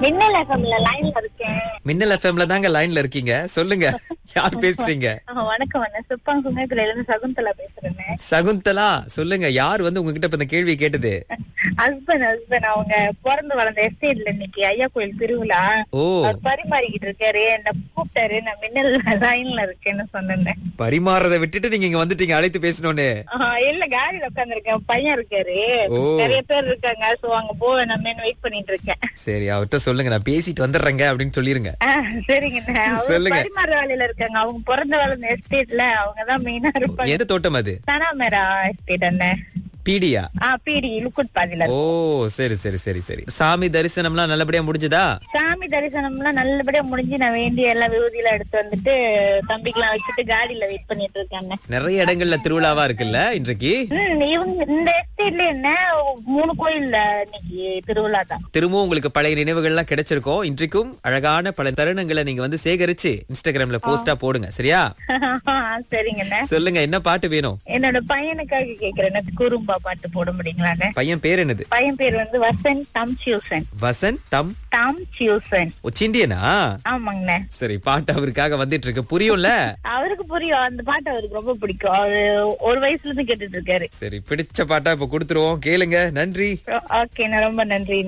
மின்னல் எஃப்எம்ல லைன்ல இருக்கேன் மின்னல் எஃப்எம்ல தாங்க லைன்ல இருக்கீங்க சொல்லுங்க யார் பேசுறீங்க ஆ, வணக்கம் அண்ணன் சுப்பாங் சுங்கத்துல இருந்து சகுந்தலா பேசுறேன் சகுந்தலா சொல்லுங்க யார் வந்து உங்ககிட்ட இப்ப இந்த கேள்வி கேட்டது ஹஸ்பண்ட் ஹஸ்பண்ட் அவங்க பிறந்து வளர்ந்த எஸ்டேட்ல இன்னைக்கு ஐயா கோயில் திருவிழா ஓ அவர் பரிமாறிக்கிட்டு இருக்காரு என்ன கூப்பிட்டாரு நான் மின்னல் லைன்ல இருக்கேன்னு சொன்னேன் பரிமாறதை விட்டுட்டு நீங்க இங்க வந்துட்டீங்க அழைத்து பேசணும்னு இல்ல காடியில உட்காந்துருக்கேன் பையன் இருக்காரு ஓ. நிறைய பேர் இருக்காங்க சோ அங்க போவேன் நம்ம வெயிட் பண்ணிட்டு இருக்கேன் சரி அவர்கிட்ட சொல்லுங்க நான் பேசிட்டு வந்துடுறேங்க அப்படின்னு சொல்லிருங்க ஆ, சரிங்கண்ணே அவங்க சொல்லுங்க. பரிமாற வேலையில இருக்காங்க அவங்க பிறந்த வளர்ந்த எஸ்டேட்ல அவங்கதான் மெயினா இருப்பாங்க எந்த தோட்டம் அது சனாமேரா எஸ்டேட் அண்ணன் பீடியா ஆ பிடி லுக்குட் பாதியில ஓ சரி சரி சரி சரி சாமி தரிசனம்லாம் நல்லபடியா முடிஞ்சதா சாமி தரிசனம்லாம் நல்லபடியா முடிஞ்சு நான் வேண்டிய எல்லா விபூதியெல்லாம் எடுத்து வந்துட்டு தம்பிக்கெல்லாம் வச்சுட்டு காடியில வெயிட் பண்ணிட்டு இருக்கேன் அண்ணன். நிறைய இடங்கள்ல திருவிழாவா இருக்குல்ல இன்றைக்கு ம், இவங்க இந்த எஸ்டேட்ல என்ன மூணு கோயில்ல இன்னைக்கு திருவிழா தான் திரும்பவும் உங்களுக்கு பழைய நினைவுகள்லாம் கிடைச்சிருக்கும் இன்றைக்கும் அழகான பல தருணங்களை நீங்க வந்து சேகரிச்சு இன்ஸ்டாகிராம்ல போஸ்டா போடுங்க சரியா சரிங்கண்ணே சொல்லுங்க என்ன பாட்டு வேணும் என்னோட பையனுக்காக கேக்குறேன் குறும்பா பாட்டு போட முடியுங்களாண்ணே பையன் பேர் என்னது பையன் பேர் வந்து வசந்த் டம் சியூசன் வசந்த் தம் டம் சியூசன் ஓ, சிண்டியனா ஆமாங்கண்ணே சரி பாட்டு அவருக்காக வந்துட்டு இருக்கு புரியும்ல அவருக்கு புரியும் அந்த பாட்டு அவருக்கு ரொம்ப பிடிக்கும் அவரு ஒரு வயசுல இருந்து கேட்டுட்டு இருக்காரு சரி பிடிச்ச பாட்டா இப்ப கொடுத்துருவோம் கேளுங்க நன்றி ஓகே ரொம்ப நன்றி